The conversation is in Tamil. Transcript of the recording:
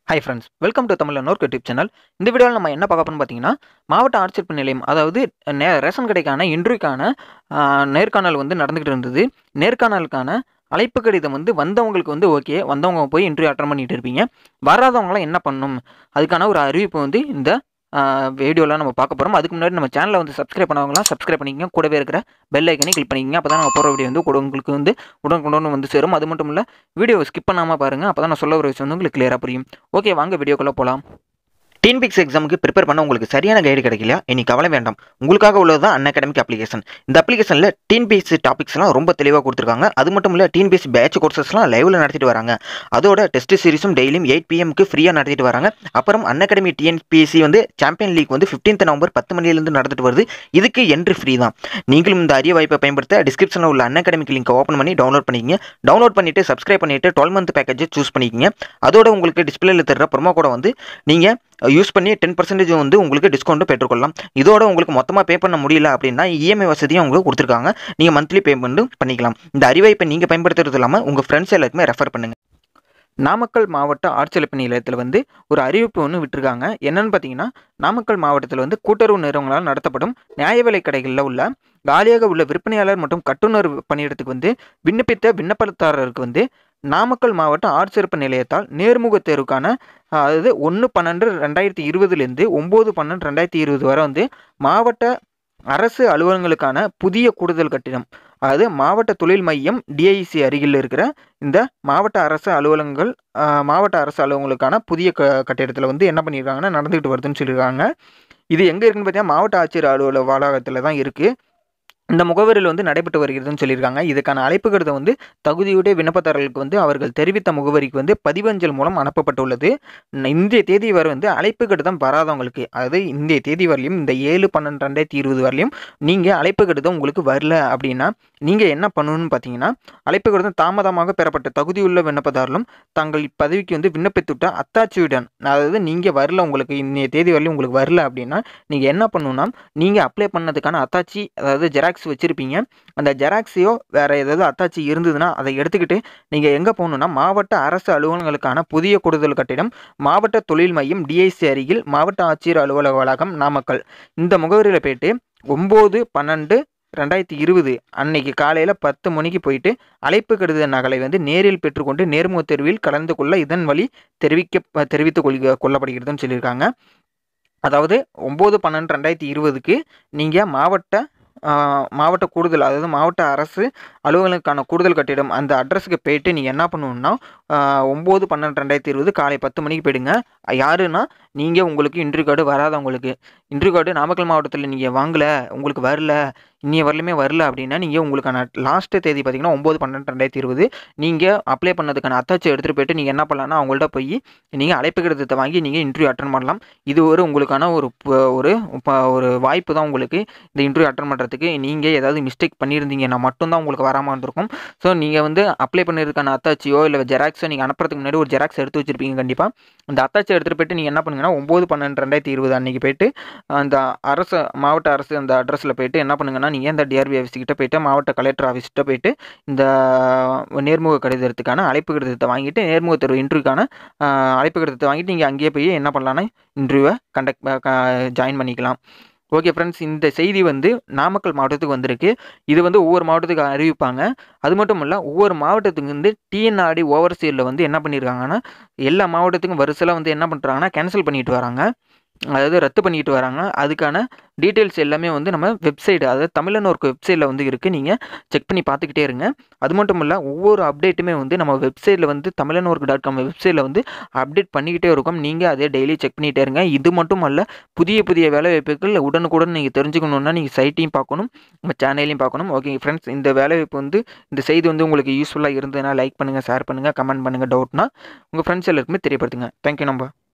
hi friends welcome to Tamil நோர்க் யூடியூப் சேனல் இந்த வீடியோவில் நம்ம என்ன பார்க்க போறோம்னு பார்த்தீங்கன்னா மாவட்ட ஆட்சியர் நிலையம் அதாவது நே ரேஷன் கடைக்கான இன்டர்வியூக்கான நேர்காணல் வந்து நடந்துகிட்டு இருந்தது நேர்காணலுக்கான அழைப்பு கடிதம் வந்து வந்தவங்களுக்கு வந்து ஓகே வந்தவங்க போய் இன்டர்வியூ அட்டன் பண்ணிட்டு இருப்பீங்க வராதவங்களாம் என்ன பண்ணணும் அதுக்கான ஒரு அறிவிப்பு வந்து இந்த வீடியோவில் நம்ம பார்க்க போகிறோம் அதுக்கு முன்னாடி நம்ம சேனலை வந்து சப்ஸ்கிரைப் பண்ணவங்களாம் சப்ஸ்கிரைப் பண்ணிக்கங்க கூடவே இருக்கிற பெல் ஐக்கனை கிளிக் பண்ணிக்கங்க அப்போ தான் நம்ம போகிற வீடியோ வந்து கூட உங்களுக்கு வந்து உடனுக்குடன் வந்து சேரும் அது மட்டும் இல்லை வீடியோ ஸ்கிப் பண்ணாமல் பாருங்கள் அப்போ தான் நான் சொல்ல ஒரு விஷயம் வந்து உங்களுக்கு கிளியராக புரியும் ஓகே வாங்க வீடியோக்குள்ளே போகலாம் டிஎன்பிக்ஸ் எக்ஸாமுக்கு ப்ரிப்பேர் பண்ண உங்களுக்கு சரியான கைடு கிடைக்கலையா இனி கவலை வேண்டாம் உங்களுக்காக உள்ளது தான் அன் அகாடமிக் அப்ளிகேஷன் இந்த அப்ளிகேஷனில் டிஎன்பிஎஸ்சி டாபிக்ஸ்லாம் ரொம்ப தெளிவாக கொடுத்துருக்காங்க அது மட்டும் இல்லை டிஎன்பிஎஸ்சி பேட்ச் கோர்சஸ்லாம் லைவில் நடத்திட்டு வராங்க அதோட டெஸ்ட் சீரிஸும் டெய்லியும் எயிட் பிஎம்க்கு ஃப்ரீயாக நடத்திட்டு வராங்க அப்புறம் அன் அகாடமி டிஎன்பிஎஸ்சி வந்து சாம்பியன் லீக் வந்து ஃபிஃப்டீன்த் நவம்பர் பத்து மணிலேருந்து நடந்துட்டு வருது இதுக்கு என்ட்ரி ஃப்ரீ தான் நீங்களும் இந்த அரிய வாய்ப்பை பயன்படுத்த டிஸ்கிரிப்ஷனில் உள்ள அன் அகாடமிக் லிங்க் ஓப்பன் பண்ணி டவுன்லோட் பண்ணிக்கிங்க டவுன்லோட் பண்ணிவிட்டு சப்ஸ்கிரைப் பண்ணிவிட்டு டுவெல் மந்த் பேக்கேஜை சூஸ் பண்ணிக்கிங்க அதோட உங்களுக்கு டிஸ்பிளேல தர்ற ப்ரொமோ கோடை வந்து நீங்கள் யூஸ் பண்ணி டென் பர்சன்டேஜ் வந்து உங்களுக்கு டிஸ்கவுண்ட்டும் பெற்றுக்கொள்ளலாம் இதோட உங்களுக்கு மொத்தமாக பே பண்ண முடியல அப்படின்னா இஎம்ஐ வசதியும் உங்களுக்கு கொடுத்துருக்காங்க நீங்கள் மந்த்லி பேமெண்ட்டும் பண்ணிக்கலாம் இந்த அறிவாய்ப்பை நீங்கள் பயன்படுத்துறது இல்லாமல் உங்கள் ஃப்ரெண்ட்ஸ் எல்லாருக்குமே ரெஃபர் பண்ணுங்கள் நாமக்கல் மாவட்ட ஆட்சியமைப்பு நிலையத்தில் வந்து ஒரு அறிவிப்பு ஒன்று விட்டுருக்காங்க என்னன்னு பார்த்தீங்கன்னா நாமக்கல் மாவட்டத்தில் வந்து கூட்டுறவு நிறுவனங்களால் நடத்தப்படும் நியாய விலை கடைகளில் உள்ள காலியாக உள்ள விற்பனையாளர் மற்றும் கட்டுநர் பணியிடத்துக்கு வந்து விண்ணப்பித்த விண்ணப்பதாரருக்கு வந்து நாமக்கல் மாவட்ட ஆட்சியரப்பு நிலையத்தால் நேர்முக தேர்வுக்கான அதாவது ஒன்று பன்னெண்டு ரெண்டாயிரத்தி இருபதுலேருந்து ஒம்பது பன்னெண்டு ரெண்டாயிரத்தி இருபது வரை வந்து மாவட்ட அரசு அலுவலகங்களுக்கான புதிய கூடுதல் கட்டிடம் அதாவது மாவட்ட தொழில் மையம் டிஐசி அருகில் இருக்கிற இந்த மாவட்ட அரசு அலுவலகங்கள் மாவட்ட அரசு அலுவலகங்களுக்கான புதிய க கட்டிடத்தில் வந்து என்ன பண்ணியிருக்காங்கன்னா நடந்துக்கிட்டு வருதுன்னு சொல்லியிருக்காங்க இது எங்கே இருக்குன்னு பார்த்தீங்கன்னா மாவட்ட ஆட்சியர் அலுவலக வளாகத்தில் தான் இருக்குது இந்த முகவரியில் வந்து நடைபெற்று வருகிறதுன்னு சொல்லியிருக்காங்க இதுக்கான அழைப்பு கடிதம் வந்து தகுதியுடைய விண்ணப்பதாரர்களுக்கு வந்து அவர்கள் தெரிவித்த முகவரிக்கு வந்து பதிவஞ்சல் மூலம் அனுப்பப்பட்டுள்ளது இந்திய தேதி வரை வந்து அழைப்பு கடிதம் வராதவங்களுக்கு அதாவது இந்திய தேதி வரலையும் இந்த ஏழு பன்னெண்டு ரெண்டாயிரத்தி இருபது வரலையும் நீங்கள் அழைப்பு கடிதம் உங்களுக்கு வரல அப்படின்னா நீங்கள் என்ன பண்ணணும்னு பார்த்தீங்கன்னா அழைப்பு கடிதம் தாமதமாக பெறப்பட்ட தகுதியுள்ள விண்ணப்பதாரர்களும் தங்கள் பதவிக்கு வந்து விண்ணப்பித்துட்ட அத்தாட்சியுடன் அதாவது நீங்கள் வரல உங்களுக்கு இன்றைய தேதி வரலையும் உங்களுக்கு வரல அப்படின்னா நீங்கள் என்ன பண்ணணும்னா நீங்கள் அப்ளை பண்ணதுக்கான அத்தாட்சி அதாவது ஜெராக்ஸ் ஜெராக்ஸ் வச்சுருப்பீங்க அந்த ஜெராக்ஸையோ வேறு ஏதாவது அத்தாச்சி இருந்ததுன்னா அதை எடுத்துக்கிட்டு நீங்கள் எங்கே போகணுன்னா மாவட்ட அரசு அலுவலகங்களுக்கான புதிய கூடுதல் கட்டிடம் மாவட்ட தொழில் மையம் டிஐசி அருகில் மாவட்ட ஆட்சியர் அலுவலக வளாகம் நாமக்கல் இந்த முகவரியில் போயிட்டு ஒம்பது பன்னெண்டு ரெண்டாயிரத்தி இருபது அன்னைக்கு காலையில் பத்து மணிக்கு போயிட்டு அழைப்பு கடித நகலை வந்து நேரில் பெற்றுக்கொண்டு நேர்முக தேர்வில் கலந்து கொள்ள இதன் வழி தெரிவிக்க தெரிவித்து கொள்க கொள்ளப்படுகிறதுன்னு சொல்லியிருக்காங்க அதாவது ஒம்பது பன்னெண்டு ரெண்டாயிரத்தி இருபதுக்கு நீங்கள் மாவட்ட மாவட்ட கூடுதல் அதாவது மாவட்ட அரசு அலுவலகங்களுக்கான கூடுதல் கட்டிடம் அந்த அட்ரஸுக்கு போயிட்டு நீங்கள் என்ன பண்ணணுன்னா ஒம்பது பன்னெண்டு ரெண்டாயிரத்தி இருபது காலை பத்து மணிக்கு போயிடுங்க யாருன்னா நீங்கள் உங்களுக்கு இன்ட்ரி கார்டு வராதவங்களுக்கு இன்ட்ரி கார்டு நாமக்கல் மாவட்டத்தில் நீங்கள் வாங்கலை உங்களுக்கு வரல இன்னைய வரலுமே வரல அப்படின்னா நீங்கள் உங்களுக்கான லாஸ்ட்டு தேதி பார்த்தீங்கன்னா ஒம்பது பன்னெண்டு ரெண்டாயிரத்தி இருபது நீங்கள் அப்ளை பண்ணதுக்கான அத்தாச்சி எடுத்துகிட்டு போயிட்டு நீங்கள் என்ன பண்ணலாம்னா அவங்கள்ட்ட போய் நீங்கள் அழைப்பு கடிதத்தை வாங்கி நீங்கள் இன்டர்வியூ அட்டன் பண்ணலாம் இது ஒரு உங்களுக்கான ஒரு ஒரு ஒரு வாய்ப்பு தான் உங்களுக்கு இந்த இன்டர்வியூ அட்டன் பண்ணுறதுக்கு நீங்கள் ஏதாவது மிஸ்டேக் பண்ணியிருந்தீங்கன்னா மட்டும்தான் உங்களுக்கு வராமல் இருந்திருக்கும் ஸோ நீங்கள் வந்து அப்ளை பண்ணியிருக்கான அத்தாச்சியோ இல்லை ஜெராக்ஸோ நீங்கள் அனுப்புறதுக்கு முன்னாடி ஒரு ஜெராக்ஸ் எடுத்து வச்சிருப்பீங்க கண்டிப்பாக அந்த அத்தாச்சி எடுத்துகிட்டு போயிட்டு நீங்கள் என்ன பண்ணுங்கன்னா ஒம்பது பன்னெண்டு ரெண்டாயிரத்தி இருபது அன்றைக்கி போயிட்டு அந்த அரசு மாவட்ட அரசு அந்த அட்ரஸில் போயிட்டு என்ன பண்ணுங்கன்னா நீங்கள் இந்த டிஆர்பி ஆஃபீஸ்கிட்ட போயிட்டு மாவட்ட கலெக்டர் ஆஃபீஸ்கிட்ட போயிட்டு இந்த நேர்முக கடிதத்துக்கான அழைப்பு கடிதத்தை வாங்கிட்டு நேர்முக தேர்வு இன்டர்வியூக்கான அழைப்பு கடிதத்தை வாங்கிட்டு நீங்கள் அங்கேயே போய் என்ன பண்ணலான்னா இன்டர்வியூவை கண்டக்ட் ஜாயின் பண்ணிக்கலாம் ஓகே ஃப்ரெண்ட்ஸ் இந்த செய்தி வந்து நாமக்கல் மாவட்டத்துக்கு வந்திருக்கு இது வந்து ஒவ்வொரு மாவட்டத்துக்கு அறிவிப்பாங்க அது மட்டும் இல்லை ஒவ்வொரு மாவட்டத்துக்கு வந்து டிஎன்ஆர்டி ஓவர்சீரில் வந்து என்ன பண்ணியிருக்காங்கன்னா எல்லா மாவட்டத்துக்கும் வரிசையில் வந்து என்ன பண்ணுறாங்கன்னா கேன்சல் பண்ணிட்டு வராங்க அதாவது ரத்து பண்ணிட்டு வராங்க அதுக்கான டீட்டெயில்ஸ் எல்லாமே வந்து நம்ம வெப்சைட் அதாவது தமிழன் ஒரு வெப்சைட்டில் வந்து இருக்குது நீங்கள் செக் பண்ணி பார்த்துக்கிட்டே இருங்க அது மட்டும் இல்லை ஒவ்வொரு அப்டேட்டுமே வந்து நம்ம வெப்சைட்டில் வந்து தமிழன் ஒர்க் டாட் காம் வெப்சைட்டில் வந்து அப்டேட் பண்ணிக்கிட்டே இருக்கும் நீங்கள் அதே டெய்லி செக் பண்ணிகிட்டே இருங்க இது மட்டும் அல்ல புதிய புதிய வேலை வாய்ப்புகள் உடனுக்குடன் நீங்கள் தெரிஞ்சுக்கணுன்னா நீங்கள் சைட்டையும் பார்க்கணும் நம்ம சேனலையும் பார்க்கணும் ஓகே ஃப்ரெண்ட்ஸ் இந்த வேலை வாய்ப்பு வந்து இந்த செய்தி வந்து உங்களுக்கு யூஸ்ஃபுல்லாக இருந்ததுன்னா லைக் பண்ணுங்கள் ஷேர் பண்ணுங்கள் கமெண்ட் பண்ணுங்கள் டவுட்னா உங்கள் ஃப்ரெண்ட்ஸ் எல்லாருக்குமே தெரியப்படுத்துங்க தேங்க்யூ நம்ம